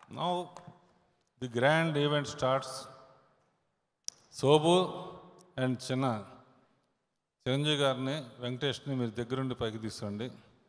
Now the grand event starts. Shobhu and చిన్న చిరంజీవి గారిని వెంకటేష్ని మీరు దగ్గరుండి పైకి తీసుకోండి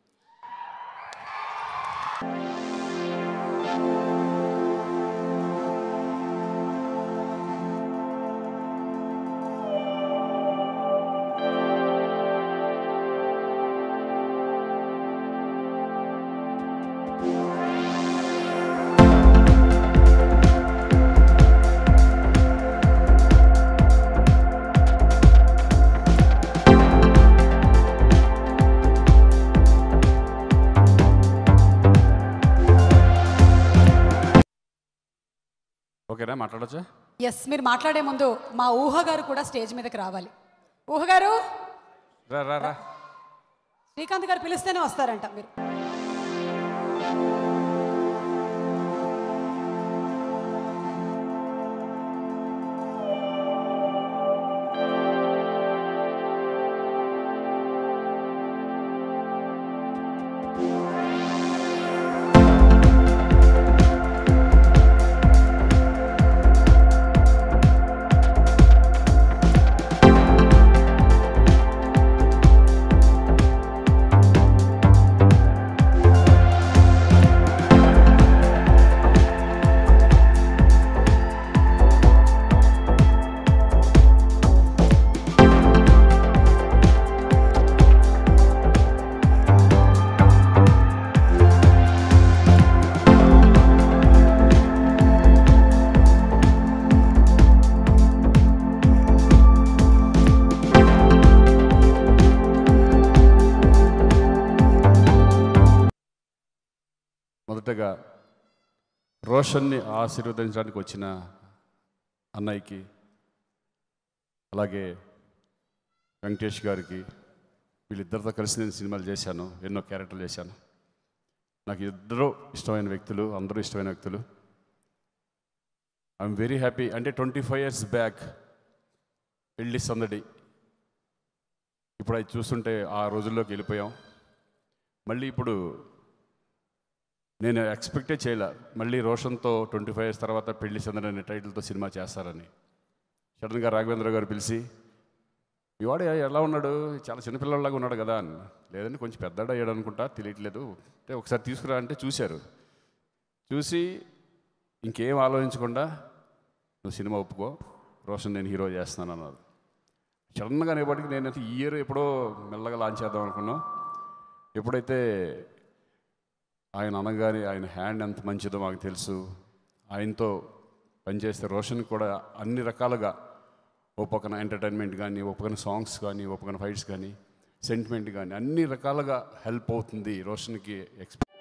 ఓకేనా మాట్లాడచ్చా ఎస్ మీరు మాట్లాడే ముందు మా ఊహ గారు కూడా స్టేజ్ మీదకి రావాలి ఊహ గారు రా రా రా శ్రీకాంత్ గారు పిలిస్తేనే వస్తారంట మీరు మొదటగా రోషన్ని ఆశీర్వదించడానికి వచ్చిన అన్నయ్యకి అలాగే వెంకటేష్ గారికి వీళ్ళిద్దరితో కలిసి నేను సినిమాలు చేశాను ఎన్నో క్యారెక్టర్లు చేశాను నాకు ఇద్దరు ఇష్టమైన వ్యక్తులు అందరూ ఇష్టమైన వ్యక్తులు ఐఎమ్ వెరీ హ్యాపీ అంటే ట్వంటీ ఫైవ్ ఇయర్స్ బ్యాక్ పెళ్ళి సందడి ఇప్పుడు అది చూస్తుంటే ఆ రోజుల్లోకి వెళ్ళిపోయాం మళ్ళీ ఇప్పుడు నేను ఎక్స్పెక్టే చేయలే మళ్ళీ రోషన్తో ట్వంటీ ఫైవ్ ఇయర్స్ తర్వాత పెళ్లి చంద్ర అనే టైటిల్తో సినిమా చేస్తారని సడన్గా రాఘవేంద్ర గారు పిలిచి ఇవాడు ఎలా ఉన్నాడు చాలా చిన్నపిల్లలాగా ఉన్నాడు కదా అని లేదండి కొంచెం పెద్దడు అయ్యాడు అనుకుంటా తెలియట్లేదు అంటే ఒకసారి తీసుకురా అంటే చూశారు చూసి ఇంకేం ఆలోచించకుండా నువ్వు సినిమా ఒప్పుకో రోషన్ నేను హీరో చేస్తున్నాను అన్నారు సడన్గా అనేప్పటికి నేనైతే ఈ ఇయర్ ఎప్పుడో మెల్లగా లాంచ్ చేద్దాం అనుకున్నాం ఎప్పుడైతే ఆయన అనగానే ఆయన హ్యాండ్ ఎంత మంచిదో మాకు తెలుసు ఆయనతో పనిచేస్తే రోషన్ కూడా అన్ని రకాలుగా ఓ పక్కన ఎంటర్టైన్మెంట్ కానీ ఓ పక్కన సాంగ్స్ కానీ ఓ పక్కన ఫైట్స్ కానీ సెంటిమెంట్ కానీ అన్ని రకాలుగా హెల్ప్ అవుతుంది రోషన్కి ఎక్స్పెక్ట్